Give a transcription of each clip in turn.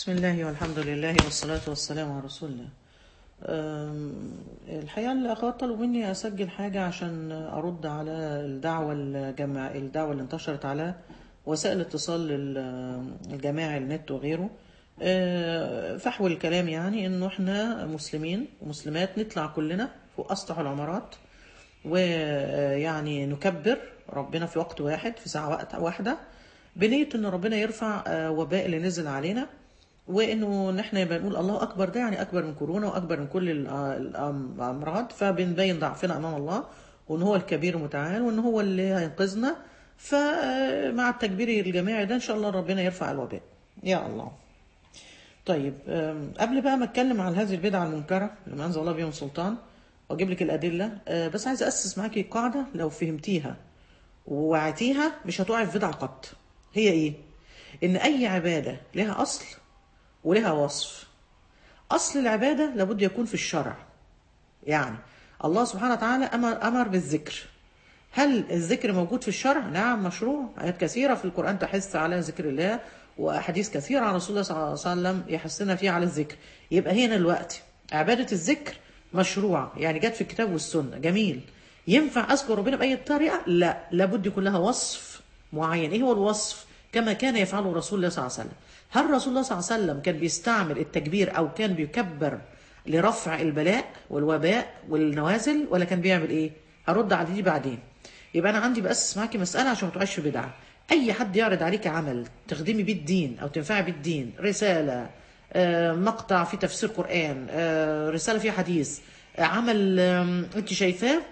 بسم الله والحمد لله والصلاة والسلام على رسول الله أم، الحقيقة الأخوات طلبوا مني أسجل حاجة عشان أرد على الدعوة الجماع الدعوة اللي انتشرت على وسائل الاتصال ال- الجماعي النت وغيره أه، فحوى الكلام يعني إنه إحنا مسلمين ومسلمات نطلع كلنا فوق أسطح العمارات ويعني نكبر ربنا في وقت واحد في ساعة وقت واحدة بنية إن ربنا يرفع آه، وباء اللي نزل علينا وانه نحن يبقى نقول الله اكبر ده يعني اكبر من كورونا واكبر من كل ال- الأم- الامراض فبنبين ضعفنا امام الله وان هو الكبير المتعال وان هو اللي هينقذنا فمع التكبير الجماعي ده ان شاء الله ربنا يرفع الوباء يا الله طيب أم، قبل بقى ما اتكلم عن هذه البدعه المنكره اللي ما انزل الله بها من سلطان واجيب لك الادله أه، بس عايز اسس معاكي قاعده لو فهمتيها ووعيتيها مش هتقعي في بدعه قط هي ايه ان اي عباده لها اصل ولها وصف أصل العبادة لابد يكون في الشرع يعني الله سبحانه وتعالى أمر, أمر بالذكر هل الذكر موجود في الشرع؟ نعم مشروع آيات كثيرة في القرآن تحث على ذكر الله وأحاديث كثيرة عن رسول الله صلى الله عليه وسلم يحثنا فيها على الذكر يبقى هنا الوقت عبادة الذكر مشروع يعني جت في الكتاب والسنة جميل ينفع أذكر ربنا بأي طريقة؟ لا لابد يكون لها وصف معين إيه هو الوصف؟ كما كان يفعله رسول الله صلى الله عليه وسلم هل رسول الله صلى الله عليه وسلم كان بيستعمل التكبير أو كان بيكبر لرفع البلاء والوباء والنوازل ولا كان بيعمل إيه؟ هرد على دي بعدين يبقى انا عندي باسس معاكي مساله عشان ما تقعيش في بدعه اي حد يعرض عليك عمل تخدمي بيه الدين او تنفعي بيه الدين رساله آه، مقطع في تفسير قران آه، رساله فيها حديث آه، عمل آم، انت شايفاه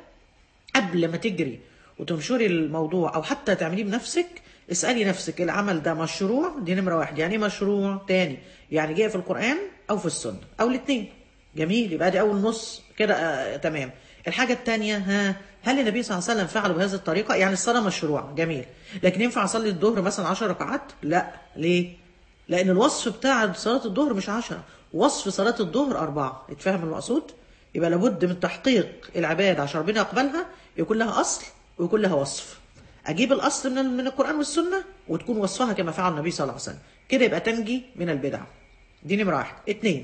قبل ما تجري وتنشري الموضوع او حتى تعمليه بنفسك اسالي نفسك العمل ده مشروع دي نمره واحد يعني ايه مشروع تاني يعني جاي في القران او في السنه او الاثنين جميل يبقى دي اول نص كده آه تمام الحاجه الثانيه ها هل النبي صلى الله عليه وسلم فعله بهذه الطريقه يعني الصلاه مشروع جميل لكن ينفع اصلي الظهر مثلا 10 ركعات لا ليه لان الوصف بتاع صلاه الظهر مش 10 وصف صلاه الظهر أربعة اتفهم المقصود يبقى لابد من تحقيق العبادة عشان ربنا يقبلها يكون لها أصل ويكون لها وصف أجيب الأصل من من القرآن والسنة وتكون وصفها كما فعل النبي صلى الله عليه وسلم كده يبقى تنجي من البدع دي نمرة واحد اتنين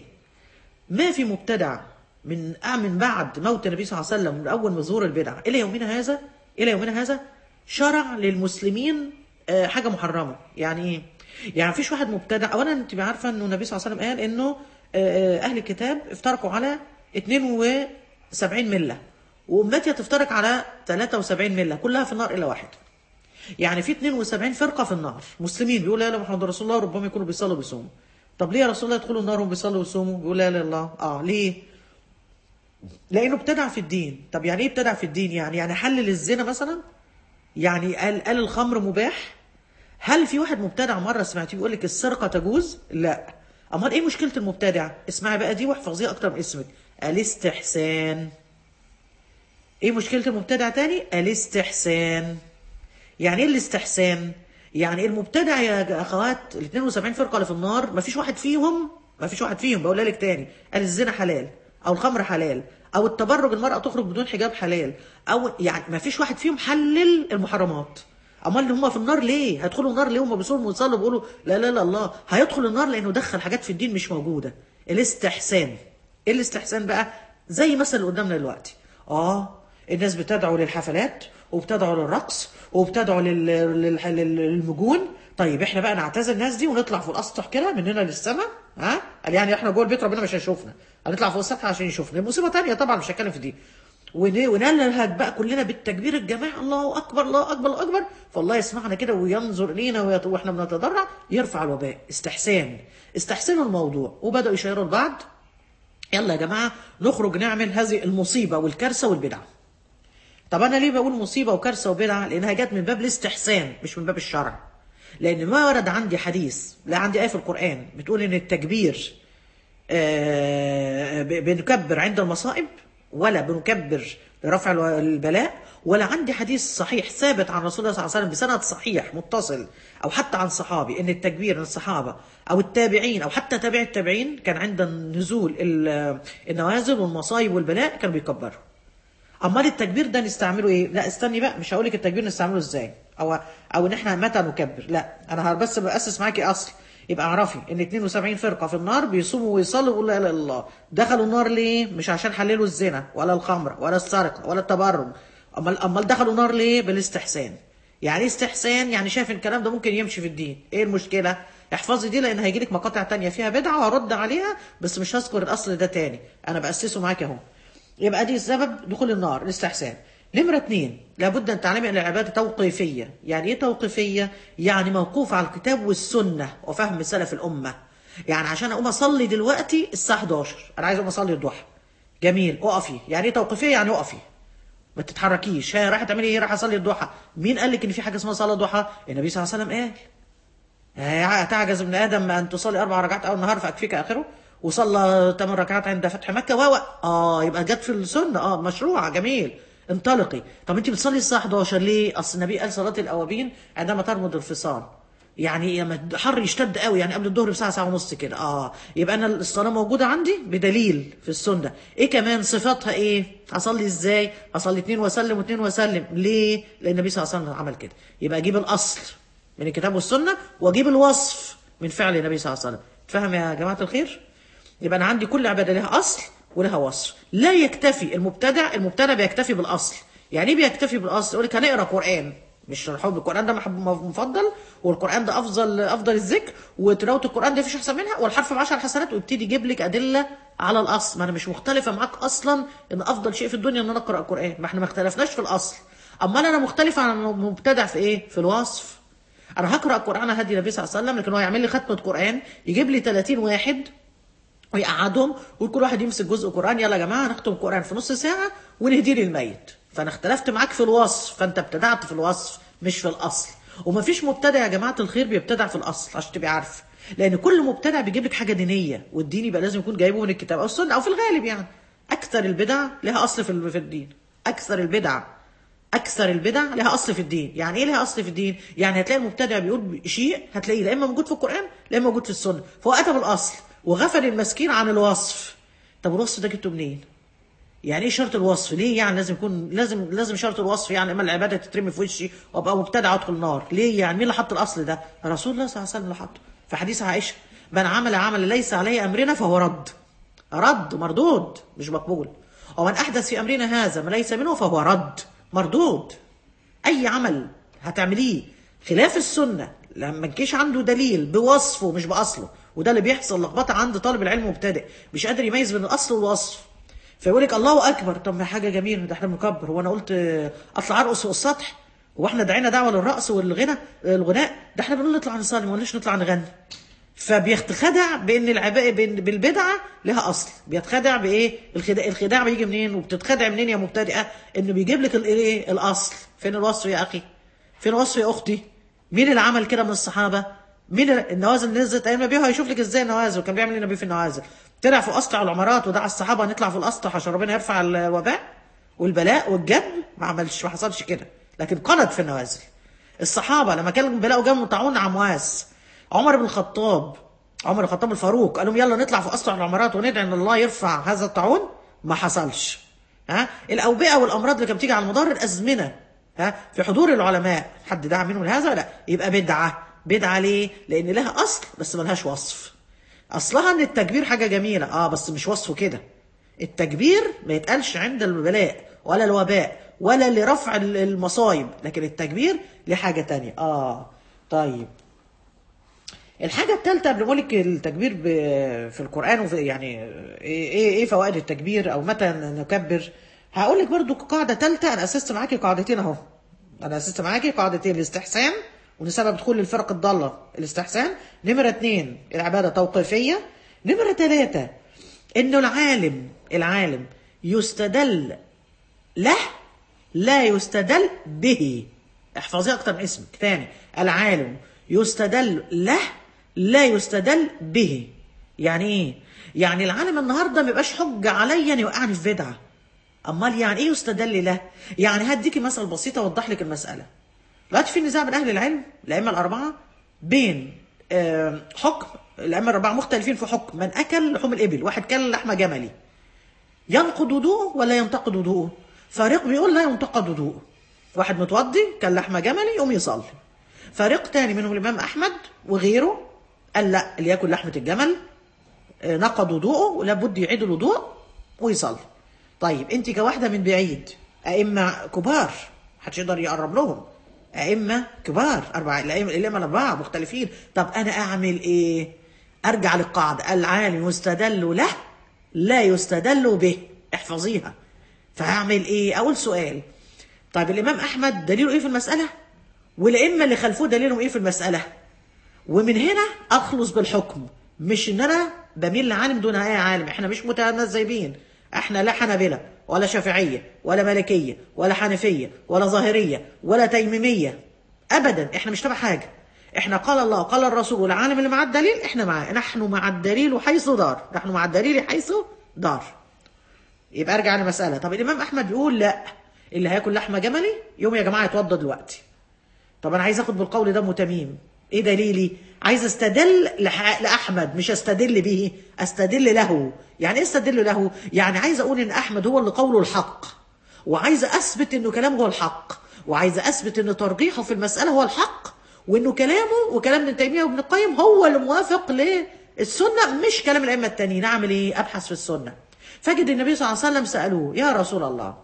ما في مبتدع من آه من بعد موت النبي صلى الله عليه وسلم من أول ما ظهور البدع إلى يومنا هذا إلى يومنا هذا شرع للمسلمين آه، حاجة محرمة يعني إيه؟ يعني مفيش واحد مبتدع أولا أنت عارفة إنه النبي صلى الله عليه وسلم قال إنه آه، أهل الكتاب افترقوا على 72 ملة وأمتي هتفترق على 73 ملة كلها في النار إلا واحد يعني في 72 فرقه في النار مسلمين بيقول لا اله الا محمد رسول الله ربما يكونوا بيصلوا وبيصوموا طب ليه يا رسول الله يدخلوا النار وهم بيصلوا ويصوموا بيقول لا اله الا الله اه ليه لانه ابتدع في الدين طب يعني ايه ابتدع في الدين يعني يعني حلل الزنا مثلا يعني قال قال الخمر مباح هل في واحد مبتدع مره سمعتيه بيقول لك السرقه تجوز لا امال ايه مشكله المبتدع اسمعي بقى دي واحفظيها اكتر من اسمك الاستحسان ايه مشكله المبتدع تاني الاستحسان يعني ايه الاستحسان يعني المبتدع يا اخوات ال 72 فرقه اللي في النار ما فيش واحد فيهم ما فيش واحد فيهم بقولها لك تاني قال الزنا حلال او الخمر حلال او التبرج المراه تخرج بدون حجاب حلال او يعني ما فيش واحد فيهم حلل المحرمات امال هم في النار ليه هيدخلوا النار ليه هم بيصوموا ويصلوا بيقولوا لا لا لا الله هيدخل النار لانه دخل حاجات في الدين مش موجوده الاستحسان ايه الاستحسان بقى زي مثلا اللي قدامنا دلوقتي اه الناس بتدعو للحفلات وبتدعو للرقص وبتدعو لل... لل... لل- للمجون طيب احنا بقى نعتزل الناس دي ونطلع فوق الاسطح كده مننا للسماء ها قال يعني احنا جوه البيت ربنا مش هيشوفنا هنطلع فوق السطح عشان يشوفنا مصيبه تانية طبعا مش هتكلم في دي ون- ونلهج بقى كلنا بالتكبير الجماعي الله اكبر الله اكبر الله اكبر فالله يسمعنا كده وينظر الينا ويت- واحنا بنتضرع يرفع الوباء استحسان استحسنوا الموضوع وبداوا يشيروا لبعض يلا يا جماعه نخرج نعمل هذه المصيبه والكارثه والبدعه طب انا ليه بقول مصيبه وكارثه وبدعه لانها جت من باب الاستحسان مش من باب الشرع لان ما ورد عندي حديث لا عندي ايه في القران بتقول ان التكبير آه، ب- بنكبر عند المصائب ولا بنكبر لرفع الو- البلاء ولا عندي حديث صحيح ثابت عن رسول الله صلى الله عليه وسلم بسند صحيح متصل او حتى عن صحابي ان التكبير من الصحابه او التابعين او حتى تابع التابعين كان عند نزول ال- النوازل والمصايب والبلاء كانوا بيكبروا امال التكبير ده نستعمله ايه لا استني بقى مش هقول لك التكبير نستعمله ازاي او او ان احنا متى نكبر لا انا بس باسس معاكي اصل يبقى اعرفي ان 72 فرقه في النار بيصوموا ويصلوا ويقولوا لا اله الا الله دخلوا النار ليه مش عشان حللوا الزنا ولا الخمر ولا السرقه ولا التبرج امال امال دخلوا النار ليه بالاستحسان يعني ايه استحسان يعني شايف إن الكلام ده ممكن يمشي في الدين ايه المشكله احفظي دي لان هيجي لك مقاطع تانية فيها بدعه وهرد عليها بس مش هذكر الاصل ده تاني انا باسسه معاك اهو يبقى دي سبب دخول النار الاستحسان نمرة اتنين لابد أن تعلمي أن العبادة توقيفية يعني إيه توقيفية؟ يعني موقوفة على الكتاب والسنة وفهم سلف الأمة يعني عشان أقوم أصلي دلوقتي الساعة 11 أنا عايز أقوم أصلي الضحى جميل أقفي يعني إيه توقيفية؟ يعني أقفي ما تتحركيش هي رايحة تعملي إيه؟ رايحة أصلي الضحى مين قال لك إن في حاجة اسمها صلاة ضحى؟ النبي صلى الله عليه وسلم قال تعجز ابن ادم ان تصلي اربع ركعات اول النهار فاكفيك اخره وصلى ثمان ركعات عند فتح مكه و اه يبقى جت في السنه اه مشروعه جميل انطلقي طب انت بتصلي الساعه 11 ليه اصل النبي قال صلاه الاوابين عندما ترمض الفصال يعني لما الحر يشتد قوي يعني قبل الظهر بساعه ساعه ونص كده اه يبقى انا الصلاه موجوده عندي بدليل في السنه ايه كمان صفاتها ايه اصلي ازاي اصلي اتنين واسلم واتنين واسلم ليه لان النبي صلى الله عليه وسلم عمل كده يبقى اجيب الاصل من الكتاب والسنه واجيب الوصف من فعل النبي صلى الله عليه وسلم تفهم يا جماعه الخير يبقى انا عندي كل عباده لها اصل ولها وصف لا يكتفي المبتدع المبتدع بيكتفي بالاصل يعني ايه بيكتفي بالاصل يقول لك هنقرا قران مش الحب القران ده محب مفضل والقران ده افضل افضل الذكر وتلاوه القران ده مفيش احسن منها والحرف ب 10 حسنات ويبتدي يجيب لك ادله على الاصل ما انا مش مختلفه معاك اصلا ان افضل شيء في الدنيا ان انا اقرا القران ما احنا ما اختلفناش في الاصل امال انا مختلفه عن المبتدع في ايه في الوصف انا هقرا القران هدي النبي صلى الله عليه وسلم لكن هو يعمل لي ختمه قران يجيب لي 30 واحد ويقعدهم وكل واحد يمسك جزء قران يلا يا جماعه نختم قران في نص ساعه ونهدي للميت فانا اختلفت معاك في الوصف فانت ابتدعت في الوصف مش في الاصل ومفيش مبتدع يا جماعه الخير بيبتدع في الاصل عشان تبقي عارفه لان كل مبتدع بيجيب لك حاجه دينيه والدين يبقى لازم يكون جايبه من الكتاب او السنه او في الغالب يعني اكثر البدع لها اصل في في الدين اكثر البدع اكثر البدع لها اصل في الدين يعني ايه لها اصل في الدين يعني هتلاقي المبتدع بيقول شيء هتلاقيه لا اما موجود في القران لا اما موجود في السنه فهو اتى بالاصل وغفل المسكين عن الوصف طب الوصف ده جبته منين يعني ايه شرط الوصف ليه يعني لازم يكون لازم لازم شرط الوصف يعني اما العباده تترمي في وشي وابقى مبتدع ادخل النار ليه يعني مين اللي حط الاصل ده رسول الله صلى الله عليه وسلم اللي حطه في حديث عائشه من عمل عمل ليس عليه امرنا فهو رد رد مردود مش مقبول ومن احدث في امرنا هذا ما ليس منه فهو رد مردود اي عمل هتعمليه خلاف السنه لما نكيش عنده دليل بوصفه مش باصله وده اللي بيحصل لخبطه عند طالب العلم مبتدئ مش قادر يميز بين الاصل والوصف فيقول لك الله اكبر طب ما حاجه جميله ده احنا بنكبر هو انا قلت اطلع ارقص فوق السطح هو احنا دعينا دعوه للرقص والغنى الغناء ده احنا بنقول نطلع نصلي ما قلناش نطلع نغني فبيتخدع بان العباء بالبدعه لها اصل بيتخدع بايه الخداع الخداع بيجي منين وبتتخدع منين يا مبتدئه انه بيجيب لك الايه الاصل فين الوصف يا اخي فين الوصف يا اختي مين اللي عمل كده من الصحابه مين النوازل نزلت ايام النبي هيشوف لك ازاي النوازل وكان بيعمل النبي في النوازل طلع في اسطح العمارات ودعا الصحابه نطلع في الاسطح عشان ربنا يرفع الوباء والبلاء والجد ما عملش ما حصلش كده لكن قنط في النوازل الصحابه لما كانوا بيلاقوا جنب طاعون عمواس عمر بن الخطاب عمر بن الخطاب الفاروق قال لهم يلا نطلع في اسطح العمارات وندعي ان الله يرفع هذا الطاعون ما حصلش ها الاوبئه والامراض اللي كانت بتيجي على مدار الازمنه ها في حضور العلماء حد دعا منهم هذا لا يبقى بدعه بدعه ليه لان لها اصل بس ملهاش وصف اصلها ان التكبير حاجه جميله اه بس مش وصفه كده التكبير ما يتقالش عند البلاء ولا الوباء ولا لرفع المصايب لكن التكبير لحاجه تانية اه طيب الحاجة الثالثة قبل ما أقول لك التكبير في القرآن وفي يعني إيه إيه فوائد التكبير أو متى نكبر هقول لك برضو قاعدة ثالثة أنا أسست معاكي قاعدتين أهو أنا أسست معاكي قاعدتين الاستحسان وإن سبب دخول الفرق الضالة الاستحسان نمرة اثنين العبادة توقيفية نمرة ثلاثة إنه العالم العالم يستدل له لا يستدل به احفظي أكتر من اسمك ثاني العالم يستدل له لا يستدل به يعني ايه يعني العالم النهارده ما يبقاش حجه عليا ان يوقعني في بدعه امال يعني ايه يستدل له يعني هديكي مثل بسيط اوضح لك المساله دلوقتي في نزاع بين اهل العلم الائمه الاربعه بين حكم الائمه الاربعه مختلفين في حكم من اكل لحوم الابل واحد كل لحمه جملي ينقض وضوءه ولا ينتقد وضوءه فريق بيقول لا ينتقد وضوءه واحد متوضي كان لحمه جملي يقوم يصلي فريق تاني منهم الامام احمد وغيره قال لا اللي ياكل لحمه الجمل آه، نقض وضوءه ولابد يعيد الوضوء ويصلي طيب انت كواحده من بعيد ائمه كبار محدش يقدر يقرب لهم ائمه كبار اربعه الائمه الائمه الاربعه مختلفين طب انا اعمل ايه ارجع للقاعده العالم يستدل له لا يستدل به احفظيها فهعمل ايه اول سؤال طيب الامام احمد دليله ايه في المساله والائمه اللي خلفوه دليلهم ايه في المساله ومن هنا اخلص بالحكم مش ان انا بميل لعالم دون اي عالم احنا مش متنزبين احنا لا حنابلة ولا شافعية ولا مالكية ولا حنفية ولا ظاهرية ولا تيميمية ابدا احنا مش تبع حاجة احنا قال الله قال الرسول والعالم اللي مع الدليل احنا معاه نحن مع الدليل حيث دار نحن مع الدليل حيث دار يبقى ارجع لمسألة طب الامام احمد بيقول لا اللي هياكل لحمة جملي يوم يا جماعة يتوضى دلوقتي طب انا عايز اخد بالقول ده متميم ايه دليلي عايز استدل لح- لاحمد مش استدل به استدل له يعني ايه استدل له يعني عايز اقول ان احمد هو اللي قوله الحق وعايز اثبت انه كلامه هو الحق وعايز اثبت ان ترجيحه في المساله هو الحق وانه كلامه وكلام ابن تيميه وابن القيم هو اللي موافق للسنه مش كلام الائمه التانيين اعمل ايه ابحث في السنه فجد النبي صلى الله عليه وسلم سالوه يا رسول الله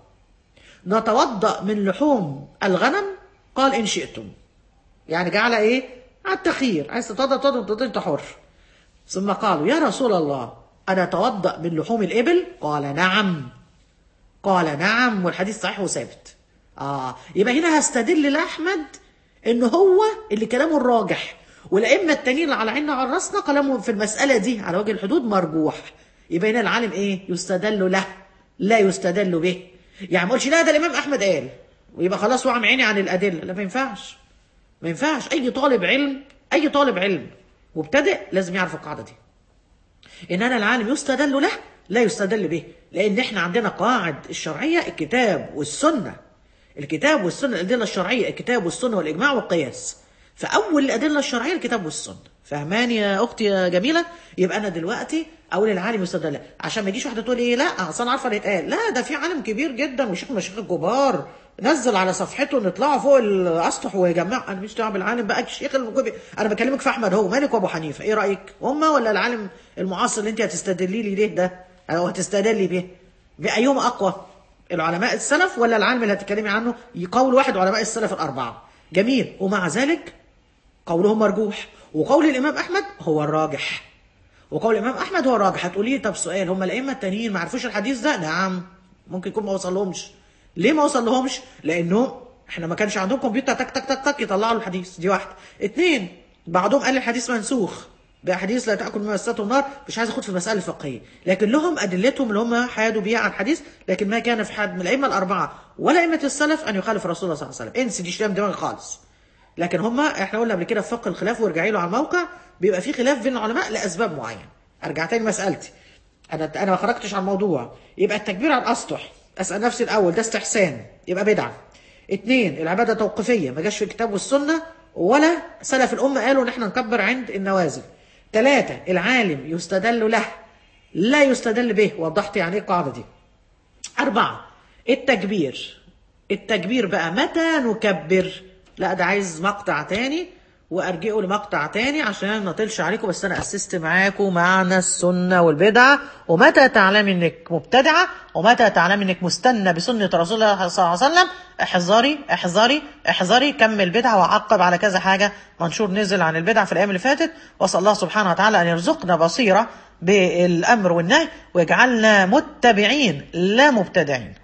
نتوضا من لحوم الغنم قال ان شئتم يعني جعل ايه على التخيير عايز تتوضا تتوضا تتوضا انت حر ثم قالوا يا رسول الله انا اتوضا من لحوم الابل قال نعم قال نعم والحديث صحيح وثابت اه يبقى هنا هستدل لاحمد ان هو اللي كلامه الراجح والائمه التانيين اللي على عيننا وعلى راسنا كلامه في المساله دي على وجه الحدود مرجوح يبقى هنا العالم ايه يستدل له لا يستدل به يعني ما اقولش لا ده الامام احمد قال ويبقى خلاص وعم عيني عن الادله لا ما ينفعش ما ينفعش اي طالب علم اي طالب علم مبتدئ لازم يعرف القاعده دي ان انا العالم يستدل له لا يستدل به لان احنا عندنا قواعد الشرعيه الكتاب والسنه الكتاب والسنه الادله الشرعيه الكتاب والسنه والاجماع والقياس فاول الادله الشرعيه الكتاب والسنه فهماني يا اختي يا جميله يبقى انا دلوقتي اقول العالم يستدل له. عشان ما يجيش واحده تقول ايه لا اصل انا عارفه اللي اتقال لا ده في عالم كبير جدا وشيخ مشايخ كبار نزل على صفحته نطلعوا فوق الاسطح ويجمع انا مش دعوه بالعالم بقى الشيخ الكبير انا بكلمك في احمد هو مالك وابو حنيفه ايه رايك هم ولا العالم المعاصر اللي انت هتستدلي لي ليه ده او هتستدلي بيه بايهم اقوى العلماء السلف ولا العالم اللي هتتكلمي عنه قول واحد علماء السلف الاربعه جميل ومع ذلك قولهم مرجوح وقول الامام احمد هو الراجح وقول الامام احمد هو الراجح هتقولي لي طب سؤال هم الائمه التانيين ما عرفوش الحديث ده نعم ممكن يكون ما وصلهمش ليه ما وصلهمش لانه احنا ما كانش عندهم كمبيوتر تك تك تك تك يطلعوا الحديث دي واحده اتنين بعضهم قال الحديث منسوخ بأحاديث لا تأكل مما مسته النار مش عايز أخد في المسألة الفقهية لكن لهم أدلتهم اللي هم حادوا بيها عن حديث لكن ما كان في حد من الأئمة الأربعة ولا أئمة السلف أن يخالف رسول الله صلى الله عليه وسلم انسي دي شتام دماغي خالص لكن هم احنا قلنا قبل كده في فقه الخلاف وارجعي له على الموقع بيبقى في خلاف بين العلماء لاسباب معينه ارجع تاني مسالتي انا انا ما خرجتش عن الموضوع يبقى التكبير على الاسطح اسال نفسي الاول ده استحسان يبقى بدعه اثنين العباده توقيفيه ما جاش في الكتاب والسنه ولا سلف الامه قالوا ان احنا نكبر عند النوازل ثلاثه العالم يستدل له لا يستدل به وضحت يعني ايه القاعده دي أربعة التكبير التكبير بقى متى نكبر لا ده عايز مقطع تاني وارجئه لمقطع تاني عشان ما اطلش عليكم بس انا اسست معاكم معنى السنه والبدعه ومتى تعلمي انك مبتدعه ومتى تعلمي انك مستنه بسنه رسول الله صلى الله عليه وسلم احذري احذري احذري كمل بدعه وعقب على كذا حاجه منشور نزل عن البدع في الايام اللي فاتت واسال الله سبحانه وتعالى ان يرزقنا بصيره بالامر والنهي ويجعلنا متبعين لا مبتدعين